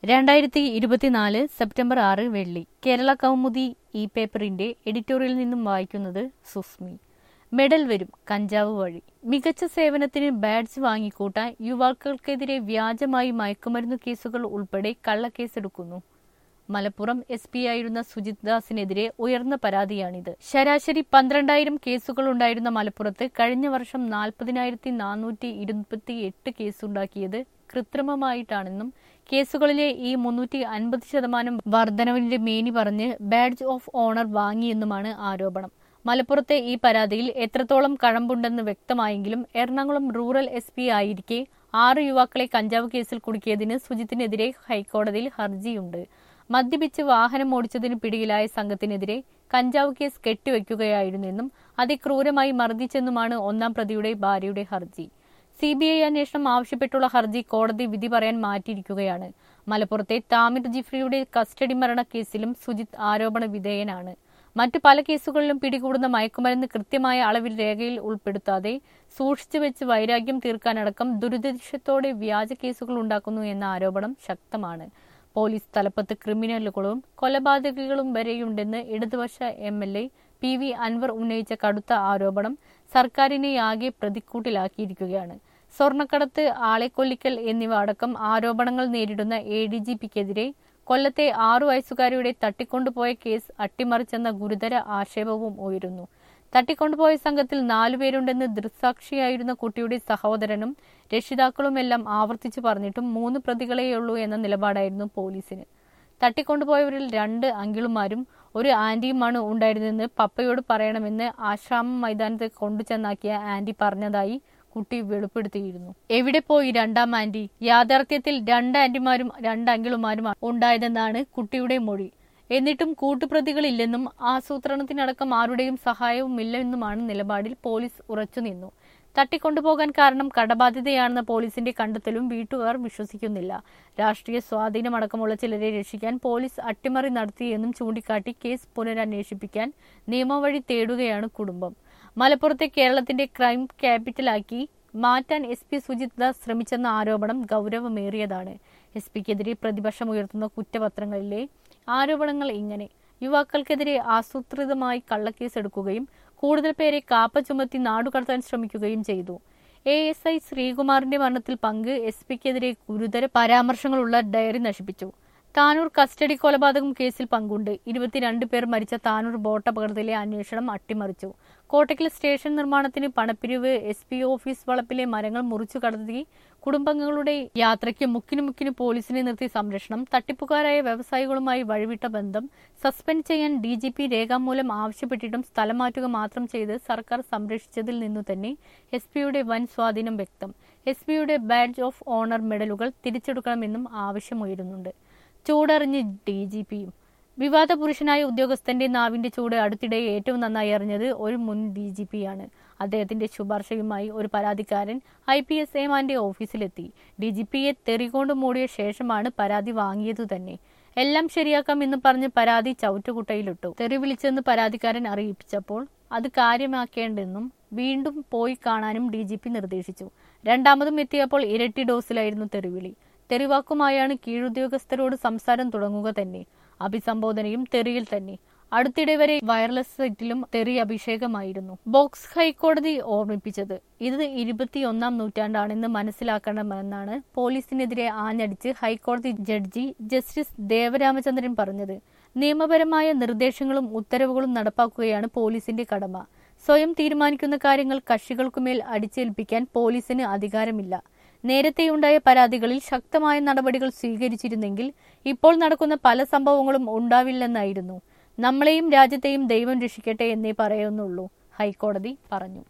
രണ്ടായിരത്തി ഇരുപത്തിനാല് സെപ്റ്റംബർ ആറ് വെള്ളി കേരള കൗമുദി ഈ പേപ്പറിന്റെ എഡിറ്റോറിയൽ നിന്നും വായിക്കുന്നത് സുസ്മി മെഡൽ വരും കഞ്ചാവ് വഴി മികച്ച സേവനത്തിന് ബാഡ്ജ് വാങ്ങിക്കൂട്ടാൻ യുവാക്കൾക്കെതിരെ വ്യാജമായി മയക്കുമരുന്നു കേസുകൾ ഉൾപ്പെടെ കള്ളക്കേസെടുക്കുന്നു മലപ്പുറം എസ് പി ആയിരുന്ന സുജിത് ദാസിനെതിരെ ഉയർന്ന പരാതിയാണിത് ശരാശരി പന്ത്രണ്ടായിരം കേസുകൾ ഉണ്ടായിരുന്ന മലപ്പുറത്ത് കഴിഞ്ഞ വർഷം നാൽപ്പതിനായിരത്തി നാനൂറ്റി ഇരുപത്തി എട്ട് കേസുണ്ടാക്കിയത് കൃത്രിമമായിട്ടാണെന്നും കേസുകളിലെ ഈ മുന്നൂറ്റി അൻപത് ശതമാനം വർധനവിന്റെ മേനി പറഞ്ഞ് ബാഡ്ജ് ഓഫ് ഓണർ വാങ്ങിയെന്നുമാണ് ആരോപണം മലപ്പുറത്തെ ഈ പരാതിയിൽ എത്രത്തോളം കഴമ്പുണ്ടെന്ന് വ്യക്തമായെങ്കിലും എറണാകുളം റൂറൽ എസ് പി ആയിരിക്കെ ആറ് യുവാക്കളെ കഞ്ചാവ് കേസിൽ കുടുക്കിയതിന് സുജിത്തിനെതിരെ ഹൈക്കോടതിയിൽ ഹർജിയുണ്ട് മദ്യപിച്ച് വാഹനം ഓടിച്ചതിന് പിടിയിലായ സംഘത്തിനെതിരെ കഞ്ചാവ് കേസ് കെട്ടിവെക്കുകയായിരുന്നെന്നും അതിക്രൂരമായി മർദ്ദിച്ചെന്നുമാണ് ഒന്നാം പ്രതിയുടെ ഭാര്യയുടെ ഹർജി സി ബി ഐ അന്വേഷണം ആവശ്യപ്പെട്ടുള്ള ഹർജി കോടതി വിധി പറയാൻ മാറ്റിയിരിക്കുകയാണ് മലപ്പുറത്തെ താമിർ ജിഫ്രിയുടെ കസ്റ്റഡി മരണ കേസിലും സുജിത് ആരോപണ വിധേയനാണ് മറ്റു പല കേസുകളിലും പിടികൂടുന്ന മയക്കുമരുന്ന് കൃത്യമായ അളവിൽ രേഖയിൽ ഉൾപ്പെടുത്താതെ സൂക്ഷിച്ചു വെച്ച് വൈരാഗ്യം തീർക്കാനടക്കം ദുരുദ്ദേശത്തോടെ വ്യാജ കേസുകൾ ഉണ്ടാക്കുന്നു എന്ന ആരോപണം ശക്തമാണ് പോലീസ് തലപ്പത്ത് ക്രിമിനലുകളും കൊലപാതകികളും വരെയുണ്ടെന്ന് ഇടതുപക്ഷ M L A P V Anvar ഉന്നയിച്ച കടുത്ത ആരോപണം സർക്കാരിനെ ആകെ പ്രതിക്കൂട്ടിലാക്കിയിരിക്കുകയാണ് സ്വർണ്ണക്കടത്ത് ആളെക്കൊല്ലിക്കൽ എന്നിവ അടക്കം ആരോപണങ്ങൾ നേരിടുന്ന എ ഡി ജി പിക്കെതിരെ കൊല്ലത്തെ ആറു വയസ്സുകാരിയുടെ തട്ടിക്കൊണ്ടുപോയ കേസ് അട്ടിമറിച്ചെന്ന ഗുരുതര ആക്ഷേപവും ഉയരുന്നു തട്ടിക്കൊണ്ടുപോയ സംഘത്തിൽ നാലുപേരുണ്ടെന്ന് ദൃക്സാക്ഷിയായിരുന്ന കുട്ടിയുടെ സഹോദരനും രക്ഷിതാക്കളുമെല്ലാം ആവർത്തിച്ചു പറഞ്ഞിട്ടും മൂന്ന് പ്രതികളെയുള്ളൂ എന്ന നിലപാടായിരുന്നു പോലീസിന് തട്ടിക്കൊണ്ടുപോയവരിൽ രണ്ട് അങ്കിളുമാരും ഒരു ആന്റിയുമാണ് ഉണ്ടായിരുന്നതെന്ന് പപ്പയോട് പറയണമെന്ന് ആശ്രാമം മൈതാനത്ത് കൊണ്ടുചെന്നാക്കിയ ആന്റി പറഞ്ഞതായി കുട്ടി വെളിപ്പെടുത്തിയിരുന്നു എവിടെ പോയി രണ്ടാം ആന്റി യാഥാർത്ഥ്യത്തിൽ രണ്ട് ആന്റിമാരും രണ്ട് അങ്കിളുമാരും ഉണ്ടായതെന്നാണ് കുട്ടിയുടെ മൊഴി എന്നിട്ടും കൂട്ടുപ്രതികളില്ലെന്നും ആസൂത്രണത്തിനടക്കം ആരുടെയും സഹായവുമില്ലെന്നുമാണ് നിലപാടിൽ പോലീസ് ഉറച്ചുനിന്നു തട്ടിക്കൊണ്ടുപോകാൻ കാരണം കടബാധ്യതയാണെന്ന പോലീസിന്റെ കണ്ടെത്തലും വീട്ടുകാർ വിശ്വസിക്കുന്നില്ല രാഷ്ട്രീയ സ്വാധീനമടക്കമുള്ള ചിലരെ രക്ഷിക്കാൻ പോലീസ് അട്ടിമറി നടത്തിയെന്നും ചൂണ്ടിക്കാട്ടി കേസ് പുനരന്വേഷിപ്പിക്കാൻ നിയമവഴി തേടുകയാണ് കുടുംബം മലപ്പുറത്തെ കേരളത്തിന്റെ ക്രൈം ക്യാപിറ്റലാക്കി മാറ്റാൻ എസ് പി സുജിത് ദാസ് ശ്രമിച്ചെന്ന ആരോപണം ഗൗരവമേറിയതാണ് എസ് പിക്കെതിരെ പ്രതിപക്ഷം ഉയർത്തുന്ന കുറ്റപത്രങ്ങളിലെ ആരോപണങ്ങൾ ഇങ്ങനെ യുവാക്കൾക്കെതിരെ ആസൂത്രിതമായി കള്ളക്കേസെടുക്കുകയും കൂടുതൽ പേരെ കാപ്പ ചുമത്തി നാടുകടത്താൻ ശ്രമിക്കുകയും ചെയ്തു എ എസ് ഐ ശ്രീകുമാറിന്റെ മരണത്തിൽ പങ്ക് എസ് പിക്കെതിരെ ഗുരുതര പരാമർശങ്ങളുള്ള ഡയറി നശിപ്പിച്ചു താനൂർ കസ്റ്റഡി കൊലപാതകം കേസിൽ പങ്കുണ്ട് ഇരുപത്തിരണ്ട് പേർ മരിച്ച താനൂർ ബോട്ട് അപകടത്തിലെ അന്വേഷണം അട്ടിമറിച്ചു കോട്ടക്കൽ സ്റ്റേഷൻ നിർമ്മാണത്തിന് പണപ്പിരിവ് എസ് പി ഓഫീസ് വളപ്പിലെ മരങ്ങൾ മുറിച്ചു കടത്തി കുടുംബങ്ങളുടെ യാത്രയ്ക്ക് മുക്കിനു മുക്കിന് പോലീസിനെ നിർത്തി സംരക്ഷണം തട്ടിപ്പുകാരായ വ്യവസായികളുമായി വഴിവിട്ട ബന്ധം സസ്പെൻഡ് ചെയ്യാൻ ഡി ജി പി രേഖാമൂലം ആവശ്യപ്പെട്ടിട്ടും സ്ഥലം മാറ്റുക മാത്രം ചെയ്ത് സർക്കാർ സംരക്ഷിച്ചതിൽ നിന്നു തന്നെ എസ് പിയുടെ വൻ സ്വാധീനം വ്യക്തം എസ് പിയുടെ ബാഡ്ജ് ഓഫ് ഓണർ മെഡലുകൾ തിരിച്ചെടുക്കണമെന്നും ആവശ്യമുയരുന്നുണ്ട് ചൂടറിഞ്ഞ് ഡി ജി പിയും വിവാദ പുരുഷനായ ഉദ്യോഗസ്ഥന്റെ നാവിന്റെ ചൂട് അടുത്തിടെ ഏറ്റവും നന്നായി അറിഞ്ഞത് ഒരു മുൻ ഡി ജി പി ആണ് അദ്ദേഹത്തിന്റെ ശുപാർശയുമായി ഒരു പരാതിക്കാരൻ ഐ പി എസ് എമാന്റെ ഓഫീസിലെത്തി ഡി ജി പിയെ തെറികൊണ്ട് മൂടിയ ശേഷമാണ് പരാതി വാങ്ങിയതു തന്നെ എല്ലാം ശരിയാക്കാം എന്ന് പറഞ്ഞ് പരാതി ചവിറ്റുകുട്ടയിലിട്ടു തെറി വിളിച്ചെന്ന് പരാതിക്കാരൻ അറിയിപ്പിച്ചപ്പോൾ അത് കാര്യമാക്കേണ്ടെന്നും വീണ്ടും പോയി കാണാനും ഡി ജി പി നിർദ്ദേശിച്ചു രണ്ടാമതും എത്തിയപ്പോൾ ഇരട്ടി ഡോസിലായിരുന്നു തെറിവിളി തെറിവാക്കുമായാണ് കീഴുദ്യോഗസ്ഥരോട് സംസാരം തുടങ്ങുക തന്നെ അഭിസംബോധനയും തെറിയിൽ തന്നെ അടുത്തിടെ വരെ വയർലെസ് സെറ്റിലും തെറി അഭിഷേകമായിരുന്നു ബോക്സ് ഹൈക്കോടതി ഓർമ്മിപ്പിച്ചത് ഇത് ഇരുപത്തിയൊന്നാം നൂറ്റാണ്ടാണെന്ന് മനസ്സിലാക്കണമെന്നാണ് പോലീസിനെതിരെ ആഞ്ഞടിച്ച് ഹൈക്കോടതി ജഡ്ജി ജസ്റ്റിസ് ദേവരാമചന്ദ്രൻ പറഞ്ഞത് നിയമപരമായ നിർദ്ദേശങ്ങളും ഉത്തരവുകളും നടപ്പാക്കുകയാണ് പോലീസിന്റെ കടമ സ്വയം തീരുമാനിക്കുന്ന കാര്യങ്ങൾ കക്ഷികൾക്കുമേൽ അടിച്ചേൽപ്പിക്കാൻ പോലീസിന് അധികാരമില്ല നേരത്തെയുണ്ടായ പരാതികളിൽ ശക്തമായ നടപടികൾ സ്വീകരിച്ചിരുന്നെങ്കിൽ ഇപ്പോൾ നടക്കുന്ന പല സംഭവങ്ങളും ഉണ്ടാവില്ലെന്നായിരുന്നു നമ്മളെയും രാജ്യത്തെയും ദൈവം രക്ഷിക്കട്ടെ എന്നേ പറയുന്നുള്ളൂ ഹൈക്കോടതി പറഞ്ഞു